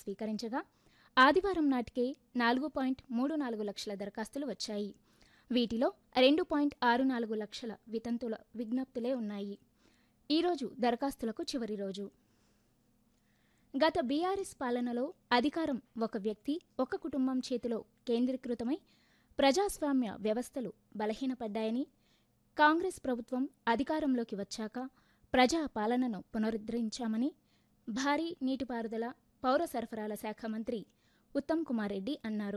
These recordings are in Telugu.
స్వీకరించగా ఆదివారం నాటికే నాలుగు పాయింట్ మూడు నాలుగు లక్షల దరఖాస్తులు వచ్చాయి వీటిలో రెండు పాయింట్ ఆరు నాలుగు లక్షల వితంతుల విజ్ఞప్తులే ఉన్నాయి ఈరోజు దరఖాస్తులకు చివరి రోజు గత బీఆర్ఎస్ పాలనలో అధికారం ఒక వ్యక్తి ఒక కుటుంబం చేతిలో కేంద్రీకృతమై ప్రజాస్వామ్య వ్యవస్థలు బలహీనపడ్డాయని కాంగ్రెస్ ప్రభుత్వం అధికారంలోకి వచ్చాక ప్రజా పాలనను పునరుద్ధరించామని భారీ నీటిపారుదల పౌర సరఫరాల శాఖ మంత్రి ఉత్తమ్ కుమార్ రెడ్డి అన్నారు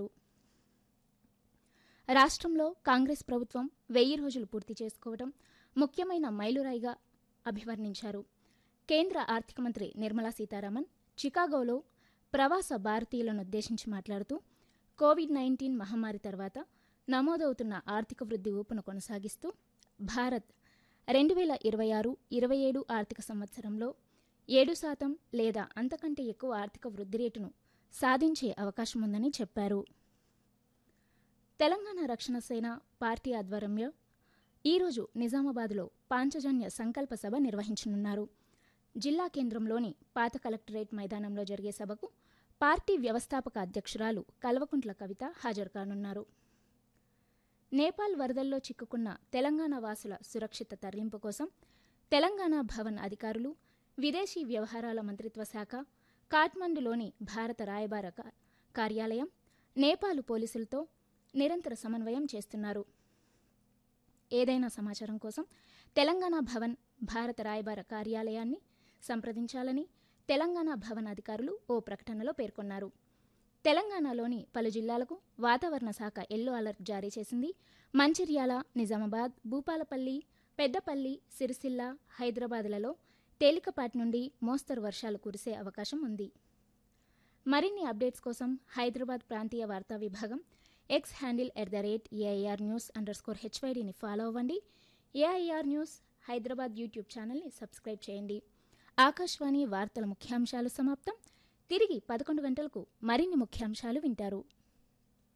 రాష్ట్రంలో కాంగ్రెస్ ప్రభుత్వం వెయ్యి రోజులు పూర్తి చేసుకోవడం ముఖ్యమైన మైలురాయిగా అభివర్ణించారు కేంద్ర ఆర్థిక మంత్రి నిర్మలా సీతారామన్ చికాగోలో ప్రవాస భారతీయులను ఉద్దేశించి మాట్లాడుతూ కోవిడ్ నైన్టీన్ మహమ్మారి తర్వాత నమోదవుతున్న ఆర్థిక వృద్ధి ఊపును కొనసాగిస్తూ భారత్ రెండు వేల ఇరవై ఆరు ఇరవై ఏడు ఆర్థిక సంవత్సరంలో ఏడు శాతం లేదా అంతకంటే ఎక్కువ ఆర్థిక వృద్ధి రేటును సాధించే అవకాశం ఉందని చెప్పారు తెలంగాణ రక్షణ సేన పార్టీ ఆధ్వర్యంలో ఈరోజు నిజామాబాద్లో పాంచజన్య సంకల్ప సభ నిర్వహించనున్నారు జిల్లా కేంద్రంలోని పాత కలెక్టరేట్ మైదానంలో జరిగే సభకు పార్టీ వ్యవస్థాపక అధ్యక్షురాలు కల్వకుంట్ల కవిత హాజరు కానున్నారు నేపాల్ వరదల్లో చిక్కుకున్న తెలంగాణ వాసుల సురక్షిత తరలింపు కోసం తెలంగాణ భవన్ అధికారులు విదేశీ వ్యవహారాల మంత్రిత్వ శాఖ కాఠ్మండులోని భారత రాయబార కా- కార్యాలయం నేపాల్ పోలీసులతో నిరంతర సమన్వయం చేస్తున్నారు ఏదైనా సమాచారం కోసం తెలంగాణ భవన్ భారత రాయబార కార్యాలయాన్ని సంప్రదించాలని తెలంగాణ భవన్ అధికారులు ఓ ప్రకటనలో పేర్కొన్నారు తెలంగాణలోని పలు జిల్లాలకు వాతావరణ శాఖ ఎల్లో అలర్ట్ జారీ చేసింది మంచిర్యాల నిజామాబాద్ భూపాలపల్లి పెద్దపల్లి సిరిసిల్ల హైదరాబాద్లలో తేలికపాటి నుండి మోస్తరు వర్షాలు కురిసే అవకాశం ఉంది మరిన్ని అప్డేట్స్ కోసం హైదరాబాద్ ప్రాంతీయ వార్తా విభాగం X handle at the rate AIR news underscore స్కోర్ హెచ్వైడిని ఫాలో అవ్వండి ఏఐఆర్ న్యూస్ హైదరాబాద్ యూట్యూబ్ ఛానల్ని సబ్స్క్రైబ్ చేయండి ఆకాశవాణి వార్తల ముఖ్యాంశాలు సమాప్తం తిరిగి పదకొండు గంటలకు మరిన్ని ముఖ్యాంశాలు వింటారు